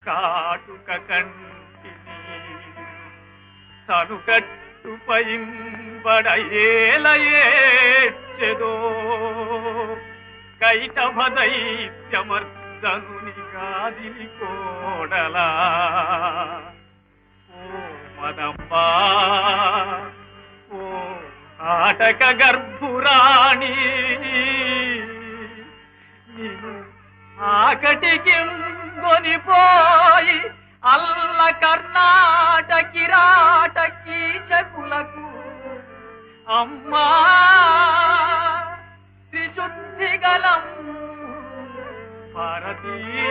కాటుక కంటిని తను కట్టుపైంబడ ఏలయేచెదో కైటభదైత్యమర్దనుని గాదిని కోడలా ఓ మదమ్మా ఓ ఆటక గర్భురాణి నిన్ను ఆకటికి కొనిపోయి అల్ల కర్ణాటకిరాట కీచకులకు అమ్మా త్రిశుద్ధి గలం భారతీ